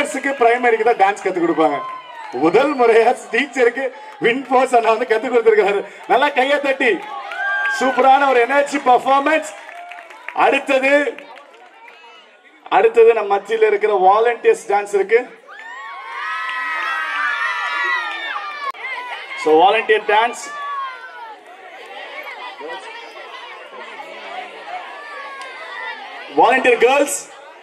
ஜூனியர்ஸுக்கு பிரைமரிக்கு தான் டான்ஸ் கத்து கொடுப்பாங்க முதல் முறையா டீச்சருக்கு வின் போஸ் அண்ணா வந்து கத்து கொடுத்திருக்காரு நல்லா கையை தட்டி சூப்பரான ஒரு எனர்ஜி பர்ஃபார்மன்ஸ் அடுத்தது அடுத்தது நம்ம மத்தியில் இருக்கிற வாலண்டியர்ஸ் டான்ஸ் இருக்கு so volunteer dance volunteer girls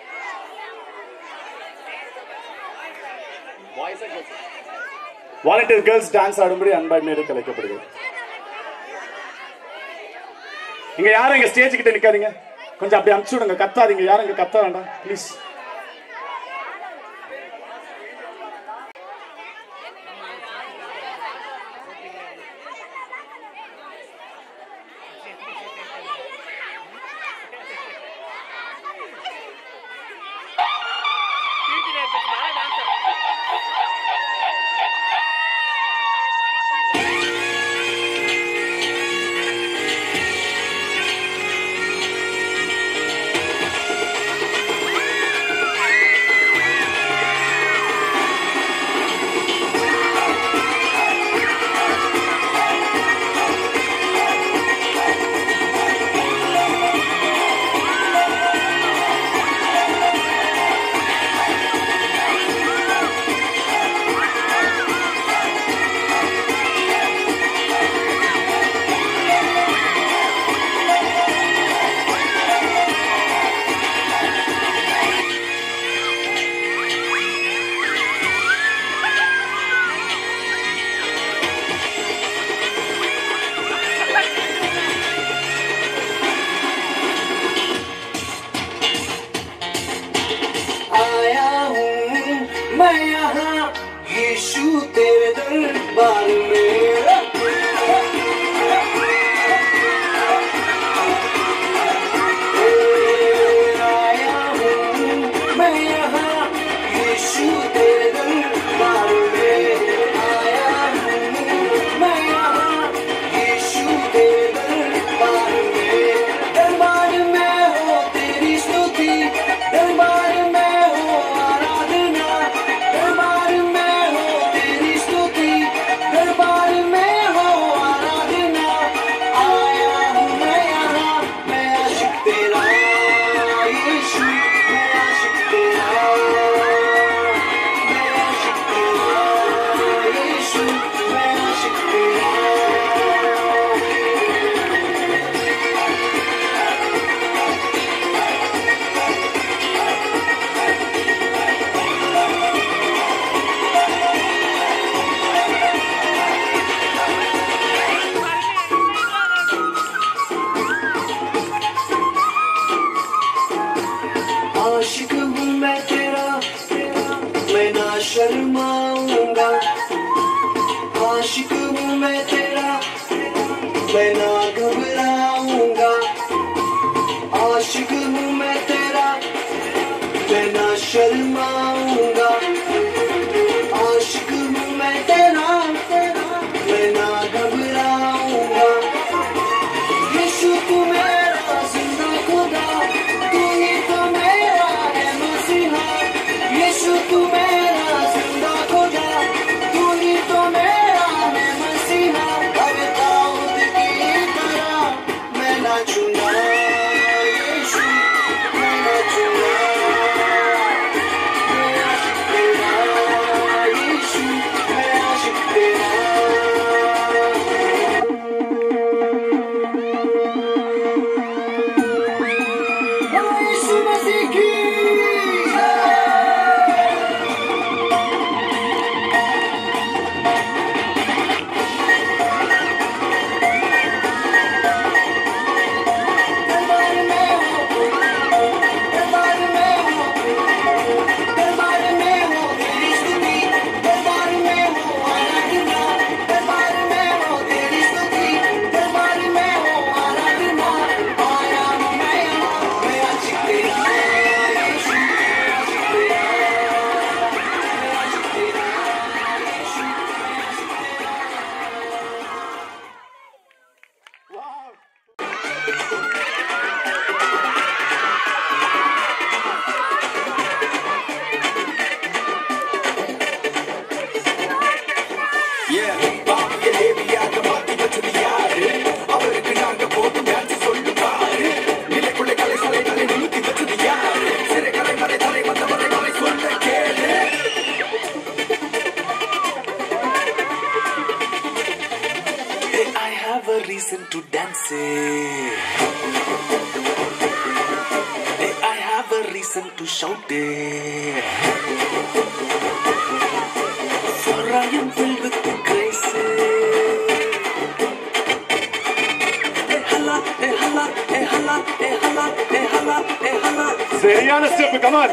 volunteer girls dance ஆடும்படி அன்பாய் மேடு கலைக்கப்படுகிறது இங்க யாரும் இங்க ஸ்டேஜ் கிட்ட நிக்காதீங்க கொஞ்சம் அப்படி அனுப்பிச்சு விடுங்க கத்தாதீங்க யாரும் இங்க கத்த வேண்டாம் ப்ளீஸ் आया हूँ मैं यहाँ यीशु तेरे दरबार में आया हूँ मैं यहाँ यीशु तेरे दरबार में आया हूँ मैं यहाँ यीशु तेरे दरबार में दरबार में हो तेरी स्तुति दरबार में हो आराधना दरबार में हो तेरी स्तुति दरबार में हो आराधना आया हूँ मैं यहाँ मैं आशिक तेरा यीशु मैं आशिक तेरा मैं आशिक तेरा यीशु मैं आशिक तेरा आशिक हूँ मैं तेरा मैं ना शर्माऊंगा आशिक हूँ मैं तेरा मैं ना घबराऊंगा आशिक हूँ मैं तेरा मैं ना शर्माऊंगा आशिक हूँ मैं तेरा मैं ना घबराऊंगा यीशु तू मेरा जिंदा खुदा तू ही तो मेरा है मसीहा यीशु तू मेरा जिंदा खुदा तू ही तो मेरा है मसीहा अब दाऊद की तरह मैं नाचूंगा यीशु मैं नाचूंगा मैं आशिक तेरा यीशु मैं आशिक तेरा यीशु मसीह की shout it. For I am filled with the grace. Eh, hala, eh, hala, eh, hala, eh, hala, eh, hala, eh, hala. சரியான step come on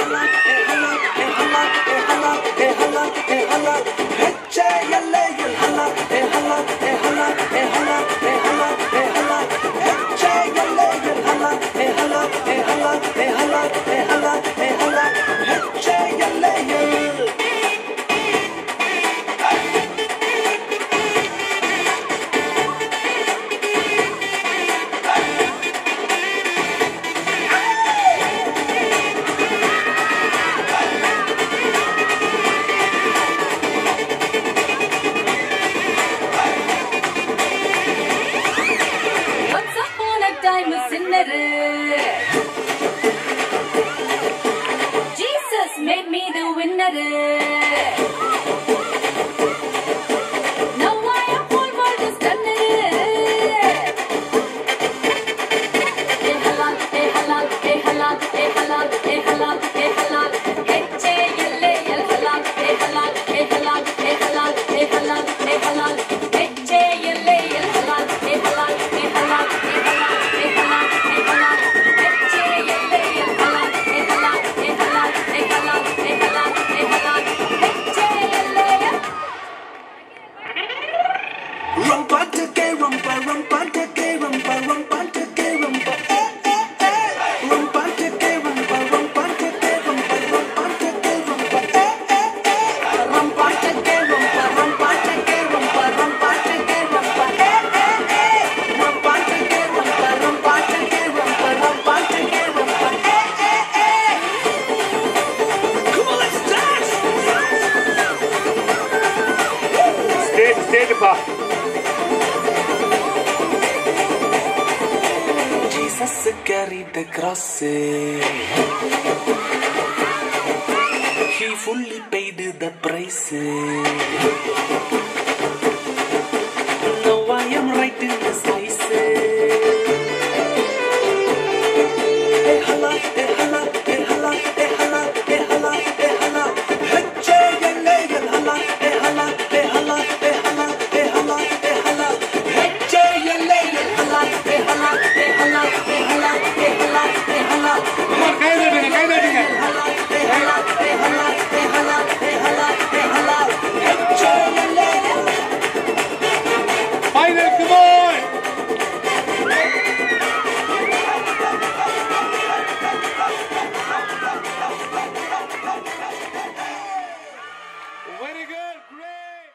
Once upon a time a sinner. Jesus made me the winner. Now I am full world is done. Hey halal, hey halal, hey halal, hey halal, hey halal, hey halal. H-A-L-A-L halal, hey halal, hey halal, hey halal, hey halal, hey halal. H-A-L-A-L halal, hey halal, hey halal, hey halal, hey halal, hey halal. H-A-L-A-L halal, hey halal, hey halal, hey halal, hey halal, hey halal. H-A-L-A-L Rumpatake, rumpa, rumpatake, rumpa, rumpatake, rumpa, eh, eh, eh. Rumpatake, rumpa, rumpatake, rumpa, rumpatake, rumpa, eh, eh, eh. Rumpatake, rumpa, rumpatake, rumpa, rumpatake, rumpa, eh, eh, eh. Rumpatake, rumpa, rumpatake, rumpa, rumpatake, rumpa, eh, eh, eh. Come on, let's dance! Stage stage பா Jesus carried the cross. He fully paid the price. Now I am right in his eyes. Eh, hala, eh, hala, eh, hala, eh, hala, eh, hala, eh, hala. H-A-L-A-L, hala, eh, hala, eh, hala, eh, hala, eh, hala, eh, hala. H-A-L-A-L, hala, eh, hala, eh, hala, eh, hala, eh, hala, eh, hala. Come on கை தட்டுங்க கை தட்டுங்க final come on very good great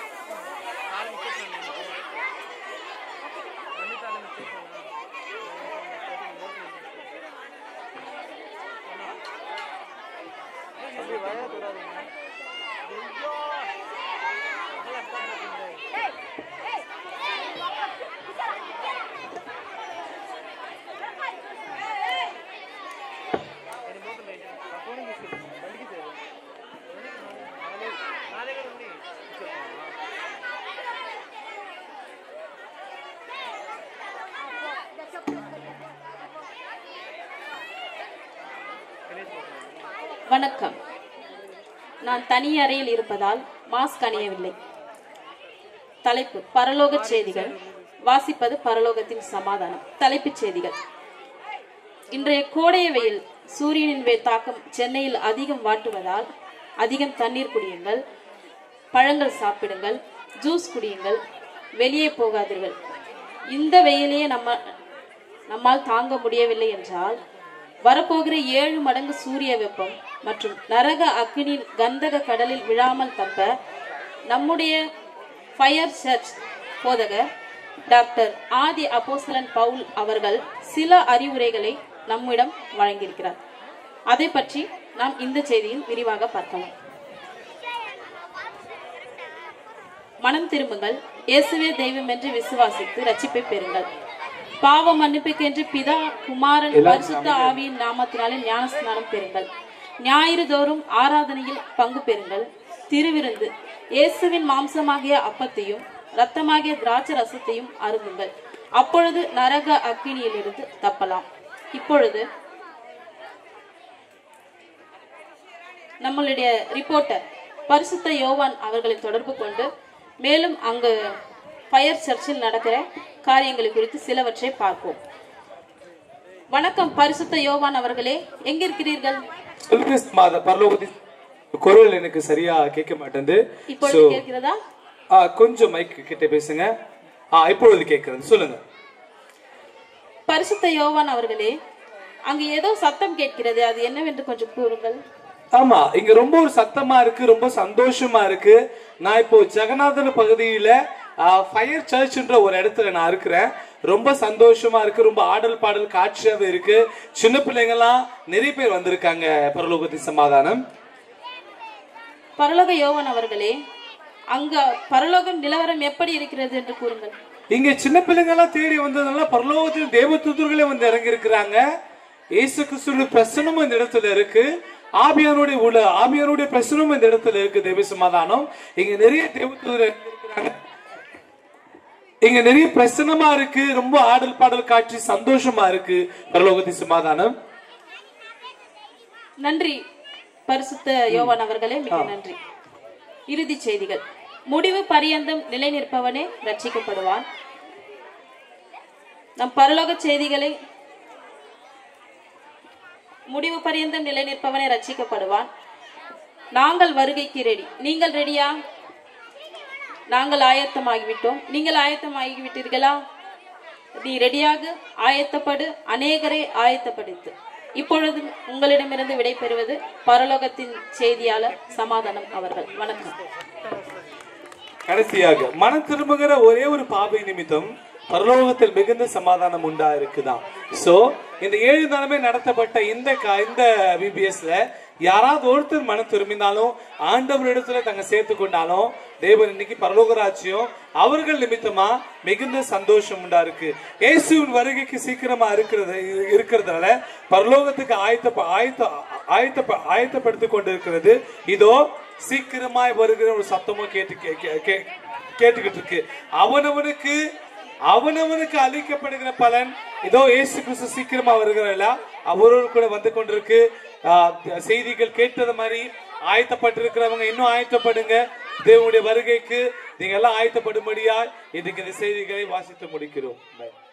வணக்கம் நான் தனி அறையில் இருப்பதால் mask அணியவில்லை தலைப்பு பரலோக செய்திகள் வாசிப்பது பரலோகத்தின் சமாதானம் தலைப்புச் செய்திகள் இன்றைய கோடைய வெயில் சூரியனின் வே தாக்கம் சென்னையில் அதிகம் வாட்டுவதால் அதிகம் தண்ணீர் குடியுங்கள் பழங்கள் சாப்பிடுங்கள் ஜூஸ் குடியுங்கள் வெளியே போகாதீர்கள் இந்த வெயிலையே நம்ம நம்மால் தாங்க முடியவில்லை என்றால் வரப்போகிற ஏழு மடங்கு சூரிய வெப்பம் மற்றும் நரக அக்னியில் கந்தக கடலில் விழாமல் தப்ப நம்முடைய ஃபயர் சர்ச் போதகர் டாக்டர் ஆதி அப்போஸ்தலன் பவுல் அவர்கள் சில அறிவுரைகளை நம்மிடம் வழங்கியிருக்கிறார் அதை பற்றி நாம் இந்த செய்தியில் விரிவாக பார்க்கலாம் மனம் திரும்புங்கள் இயேசுவே தெய்வம் என்று விசுவாசித்து ரட்சிப்பை பெறுங்கள் பாவ மன்னிப்புக்கென்று பிதா குமாரன் பரிசுத்த ஆவியின் நாமத்தினாலே ஞானஸ்நானம் பெறுங்கள் ஞாயிறு தோறும் ஆராதனையில் பங்கு பெறுங்கள் திருவிருந்து இயேசுவின் மாம்சமாகிய அப்பத்தையும் இரத்தமாகிய திராட்சை ரசத்தையும் அருந்துங்கள் அப்பொழுது நரக அக்கினியிலிருந்து தப்பலாம் இப்பொழுது நம்மளுடைய ரிப்போர்ட்டர் பரிசுத்த யோவான் அவர்களை தொடர்பு கொண்டு மேலும் அங்கு ஃபயர் சர்ச்சில் நடக்கிற காரியங்களை குறித்து சிலவற்றை பார்ப்போம் வணக்கம் பரிசுத்த யோவான் அவர்களே எங்கிருக்கிறீர்கள் சொல்லுங்க மாத பரலோகத்தின் குரல் எனக்கு சரியா கேட்க மாட்டேங்குது இப்பொழுது So, கேட்கிறதா ஆ, கொஞ்சம் மைக் கிட்ட பேசுங்க ஆ இப்பொழுது கேட்கிறது சொல்லுங்க பரிசுத்த யோவான் அவர்களே அங்கு ஏதோ சத்தம் கேட்கிறது அது என்னவென்று கொஞ்சம் கூறுங்கள் ஆமா இங்க ரொம்ப ஒரு சத்தமா இருக்கு ரொம்ப சந்தோஷமா இருக்கு நான் இப்போ ஜெகநாதன் பகுதியில ஃபயர் சர்ச்ன்ற ஒரு இடத்துல நான் இருக்கிறேன் ரொம்ப சந்தோஷமா இருக்கு ரொம்ப ஆடல் பாடல் காட்சியாவே இருக்கு சின்ன பிள்ளைங்கலாம் நிறைய பேர் வந்திருக்காங்க பரலோகத்தின் சமாதானம் பரலோக யோவான் அவர்களே அங்க பரலோகம் நிலவரம் எப்படி இருக்கிறது என்று கூறுங்கள் இங்க சின்ன பிள்ளைங்க எல்லாம் தேடி வந்ததுனால பரலோகத்தில் தேவதூதர்களே வந்து இறங்கி இருக்கிறாங்க இயேசு கிறிஸ்துவோட பிரசனமும் இந்த இடத்துல இருக்கு ஆபியானுடைய உள்ள ஆபியானுடைய பிரசனமும் இந்த இடத்துல இருக்கு தேவ சமாதானம் இங்க நிறைய தேவதூதர் இருக்கிறாங்க இங்க நிறைய பிரசனமா இருக்கு ரொம்ப ஆடல் பாடல் காட்சி சந்தோஷமா இருக்கு பரலோகத்தின் சமாதானம் நன்றி பரிசுத்த யோவான் அவர்களே மிக நன்றி இறுதி செய்திகள் முடிவு பரியந்தம் நிலை நிற்பவனே ரட்சிக்கப்படுவான் நம் பரலோக செய்திகளை முடிவு பரியந்தம் நிலை நிற்பவனே ரட்சிக்கப்படுவான் நாங்கள் வருகைக்கு ரெடி நீங்கள் ரெடியா நாங்கள் ஆயத்தமாகிவிட்டோம் நீங்கள் ஆயத்தமாகி விட்டீர்களா நீ ரெடியாக ஆயத்தப்படு அநேகரை ஆயத்தப்படுத்து இப்பொழுது உங்களிடமிருந்து விடைபெறுவது பரலோகத்தின் செய்தியாளர் சமாதானம் அவர்கள் வணக்கம் கடைசியாக மனம் திரும்புகிற ஒரே ஒரு பாவை நிமித்தம் பரலோகத்தில் மிகுந்த சமாதானம் உண்டா இருக்குதான் சோ இந்த ஏழு நாளுமே நடத்தப்பட்ட இந்த க- இந்த பிபிஎஸ்ல யாராவது ஒருத்தர் மனம் திரும்பினாலும் ஆண்டவரிடத்துல தங்க சேர்த்து கொண்டாலும் தேவன் இன்னைக்கு பரலோக ராஜ்யம் அவர்கள் நிமித்தமா மிகுந்த சந்தோஷம் உண்டா இருக்கு இயேசுவின் வருகைக்கு சீக்கிரமா இருக்கிறது இருக்கிறதுனால பரலோகத்துக்கு ஆயத்த ஆயத்த ஆயத்த ஆயத்தப்படுத்தி கொண்டு இருக்கிறது இதோ சீக்கிரமாய் வருகிற ஒரு சத்தமும் கேட்டு கே- கே- கே- கேட்டுக்கிட்டு இருக்கு அவனவனுக்கு அவனவனுக்கு அளிக்கப்படுகிற பலன் இதோ இயேசு கிறிஸ்து சீக்கிரமா வருகிறல்ல அவரோடு கூட வந்து கொண்டிருக்கு ஆஹ், செய்திகள் கேட்டது மாதிரி ஆயத்தப்பட்டிருக்கிறவங்க இன்னும் ஆயத்தப்படுங்க தேவனுடைய வருகைக்கு நீங்க எல்லாம் ஆயத்தப்படும்படியா இதுக்கு இந்த செய்திகளை வாசித்து முடிக்கிறோம் Bye.